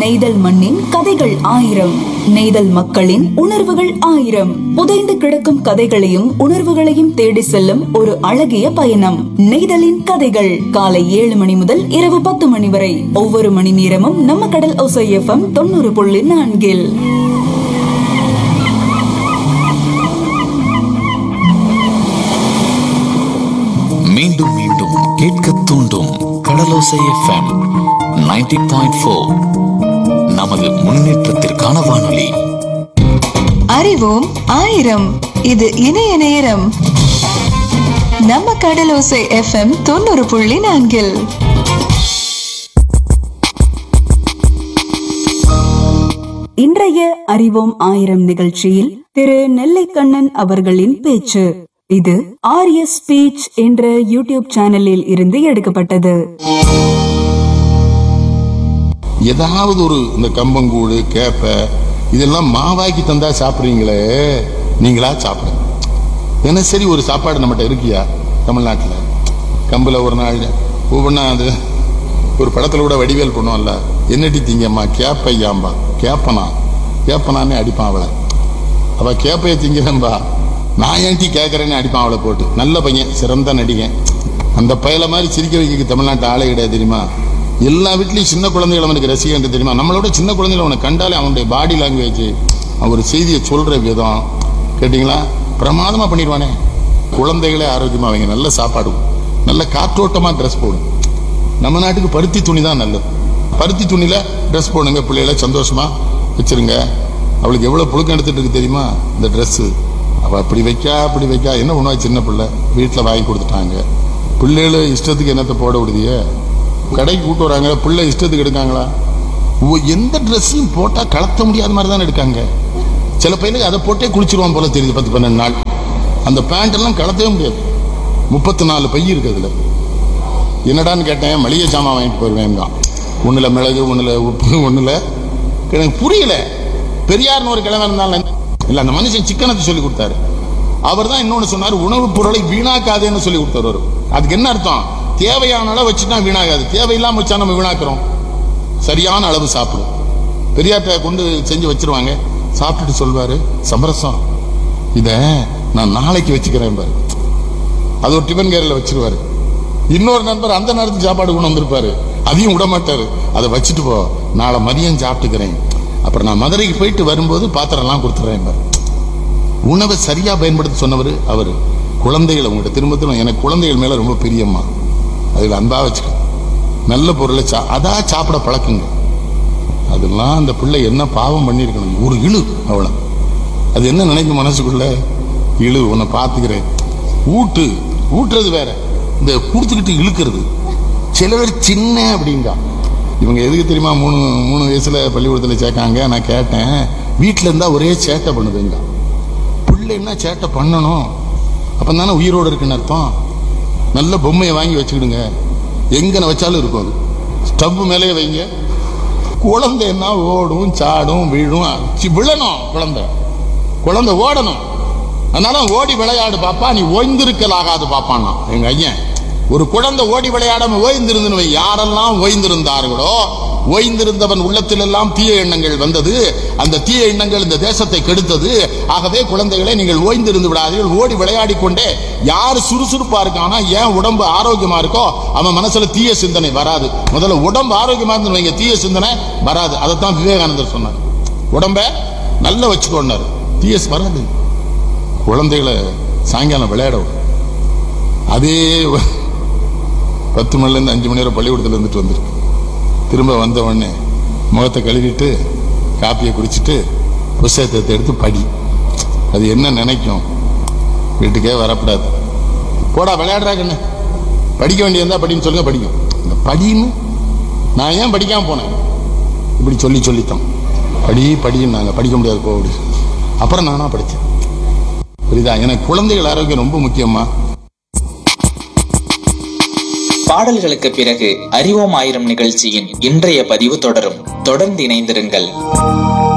நெய்தல் மண்ணின் கதைகள் ஆயிரம் நெய்தல் மக்களின் உணர்வுகள் ஆயிரம் புதைந்து கிடக்கும் கதைகளையும் உணர்வுகளையும் தேடி செல்லும் ஒரு அழகிய பயணம் நெய்தலின் கதைகள் காலை ஏழு மணி முதல் இரவு பத்து மணி வரை ஒவ்வொரு மணி நேரமும் நம்ம கடல் ஒசை எஃப்எம் தொண்ணூறு புள்ளி நான்கில் மீண்டும் மீண்டும் கேட்க தூண்டும் கடலோசை எஃப்எம் 90.4 பாயிண்ட் ஃபோர் நமது முன்னேற்றத்திற்கான வானொலி அறிவோம் ஆயிரம் இது இணைய நேரம் நம்ம கடலோசை எஃப்எம் தொண்ணூறு புள்ளி நான்கில் இன்றைய அறிவோம் ஆயிரம் நிகழ்ச்சியில் திரு நெல்லைக்கண்ணன் அவர்களின் பேச்சு இது ஆர்ய ஸ்பீச் என்ற யூடியூப் சேனலில் இருந்து எடுக்கப்பட்டது ஏதாவது ஒரு இந்த கம்பங்கூழ் கேப்பை இதெல்லாம் மாவாக்கி தந்தா சாப்பிட்றீங்களே நீங்களா சாப்பிடுங்க தினசரி ஒரு சாப்பாடு நம்மகிட்ட இருக்கியா தமிழ்நாட்டில் கம்பில் ஒரு நாள் ஒவ்வொன்றா அது ஒரு படத்தில் கூட வடிவேல் பண்ணுவோம்ல என்னடி திங்கம்மா கேப்பையாம்பா கேப்பனா கேப்பனானே அடிப்பான் அவளை அவ கேப்பைய திங்கிறன்பா நான் ஏன்டி கேட்கறேன்னு அடிப்பான் அவளை போட்டு நல்ல பையன் சிறந்த நடிகன் அந்த பயல மாதிரி சிரிக்க வைக்க தமிழ்நாட்டு ஆளே கிடையாது தெரியுமா எல்லா வீட்லயும் சின்ன குழந்தைகள் அவனுக்கு ரசிகன் தெரியுமா நம்மளோட சின்ன குழந்தைகள் அவனை கண்டாலே அவனுடைய பாடி லாங்குவேஜ் அவன் ஒரு செய்தியை சொல்ற விதம் கேட்டிங்களா பிரமாதமா பண்ணிடுவானே குழந்தைகளே ஆரோக்கியமா அவங்க நல்ல சாப்பாடு நல்ல காற்றோட்டமா ட்ரெஸ் போடும் நம்ம நாட்டுக்கு பருத்தி துணி தான் நல்லது பருத்தி துணியில ட்ரெஸ் போடுங்க பிள்ளைகளை சந்தோஷமா வச்சிருங்க அவளுக்கு எவ்வளவு புழுக்கம் எடுத்துட்டு இருக்கு தெரியுமா இந்த Dress அவ அப்படி வைக்கா அப்படி வைக்கா என்ன பண்ணுவா சின்ன பிள்ளை வீட்டுல வாங்கி கொடுத்துட்டாங்க பிள்ளைகள இஷ்டத்துக்கு என்னத்தை போட விடுதிய கடைக்கு கூட்டு வராங்க பிள்ளை இஷ்டத்துக்கு எடுக்காங்களா ஒ- எந்த ட்ரெஸ்ஸையும் போட்டா கலத்த முடியாத மாதிரி தான் எடுக்காங்க சில பையனுக்கு அதை போட்டே குளிச்சிருவான் போல தெரியுது பத்து பன்னெண்டு நாள் அந்த பேண்ட் எல்லாம் கலத்தவே முடியாது முப்பத்தி நாலு பை இருக்கு அதுல என்னடான்னு கேட்டேன் மளிகை சாமான் வாங்கிட்டு போயிருவேன் ஒண்ணுல மிளகு ஒண்ணுல உப்பு ஒண்ணுல எனக்கு புரியல பெரியார்னு ஒரு கிழமை இருந்தாலும் இல்ல அந்த மனுஷன் சிக்கனத்தை சொல்லி கொடுத்தாரு அவர் தான் இன்னொன்னு சொன்னார் உணவுப் பொருளை வீணாக்காதேன்னு சொல்லி கொடுத்தாரு அவரு. அதுக்கு என்ன அர்த்தம் தேவையான அளவு வச்சுட்டா வீணாகாது தேவையில்லாம வச்சா நம்ம வீணாக்குறோம் சரியான அளவு சாப்பிடும் பெரியார்ட்ட கொண்டு செஞ்சு வச்சிருவாங்க சாப்பிட்டுட்டு சொல்வாரு சமரசம் இத நான் நாளைக்கு வச்சுக்கிறேன் பாரு அது ஒரு டிஃபன் கேரில் வச்சிருவாரு இன்னொரு நண்பர் அந்த நேரத்துக்கு சாப்பாடு கொண்டு வந்திருப்பாரு அதையும் விட மாட்டாரு அதை வச்சுட்டு போ நாளை மதியம் சாப்பிட்டுக்கிறேன் அப்புறம் நான் மதுரைக்கு போயிட்டு வரும்போது பாத்திரம்லாம் கொடுத்துட்றேன் பாரு உணவை சரியா பயன்படுத்த சொன்னவர் அவர் குழந்தைகளை உங்கள்கிட்ட திரும்ப திரும்ப எனக்கு குழந்தைகள் மேல ரொம்ப பிரியம்மா அதில் அன்பா வச்சுக்க நல்ல பொருளை சா அதா சாப்பிட பழக்குங்க அதெல்லாம் அந்த பிள்ளை என்ன பாவம் பண்ணியிருக்கணும் ஒரு இழு அவளை அது என்ன நினைக்கும் மனசுக்குள்ள இழு உன்னை பார்த்துக்கிறேன் ஊட்டு ஊட்டுறது வேற இந்த கொடுத்துக்கிட்டு இழுக்கிறது சில பேர் சின்ன அப்படிங்க இவங்க எதுக்கு தெரியுமா மூணு மூணு வயசுல பள்ளிக்கூடத்தில் சேர்க்காங்க நான் கேட்டேன் வீட்டில் இருந்தா ஒரே சேட்டை பண்ணுதுங்க பிள்ளை என்ன சேட்டை பண்ணணும் அப்போ தானே உயிரோடு இருக்குன்னு அர்த்தம் நல்ல பொம்மையை வாங்கி வச்சுக்கிடுங்க எங்கன வச்சாலும் இருக்கும் அது ஸ்டவ் மேலேயே வைங்க குழந்தை என்ன ஓடும் சாடும் விழும் சி, விழணும் குழந்தை குழந்தை ஓடணும் அதனால ஓடி விளையாடு பாப்பா நீ ஓய்ந்திருக்கலாகாது பாப்பான்னா எங்க ஐயன் ஒரு குழந்தை ஓடி விளையாடாம ஓய்ந்திருந்து யாரெல்லாம் ஓய்ந்திருந்தார்களோ ஓய்ந்திருந்தவன் உள்ளத்தில் எல்லாம் தீய எண்ணங்கள் வந்தது அந்த தீய எண்ணங்கள் இந்த தேசத்தை கெடுத்தது ஆகவே குழந்தைகளை நீங்கள் ஓய்ந்திருந்து விடாதீர்கள் ஓடி விளையாடி கொண்டே யார் சுறுசுறுப்பா இருக்கானா ஏன் உடம்பு ஆரோக்கியமா இருக்கோ அவன் மனசுல தீய சிந்தனை வராது முதல்ல உடம்பு ஆரோக்கியமா இருந்து வைங்க தீய சிந்தனை வராது அதைத்தான் விவேகானந்தர் சொன்னார் உடம்ப நல்லா வச்சுக்கோன்னாரு தீய வராது குழந்தைகளை சாயங்காலம் விளையாட விடு. அதே வ- பத்து மணிலேருந்து அஞ்சு மணி நேரம் பள்ளிக்கூடத்தில் இருந்துட்டு வந்திருக்கு திரும்ப வந்த உடனே முகத்தை கழுவிட்டு காப்பியை குடிச்சிட்டு புஸ்தகத்தை எடுத்து படி அது என்ன நினைக்கும் வீட்டுக்கே வரக்கூடாது போடா விளையாடுறா கண்ணு படிக்க வேண்டியதா படின்னு சொல்லுங்க படிக்கும் இந்த படின்னு நான் ஏன் படிக்காம போனேன் இப்படி சொல்லி சொல்லித்தோம் படி படின்னு நாங்கள் படிக்க முடியாது போக முடியும் அப்புறம் நானா படித்தேன் புரியுதா எனக்கு குழந்தைகள் ஆரோக்கியம் ரொம்ப முக்கியமா பாடல்களுக்கு பிறகு அறிவோம் ஆயிரம் நிகழ்ச்சியின் இன்றைய பதிவு தொடரும் தொடர்ந்து இணைந்திருங்கள்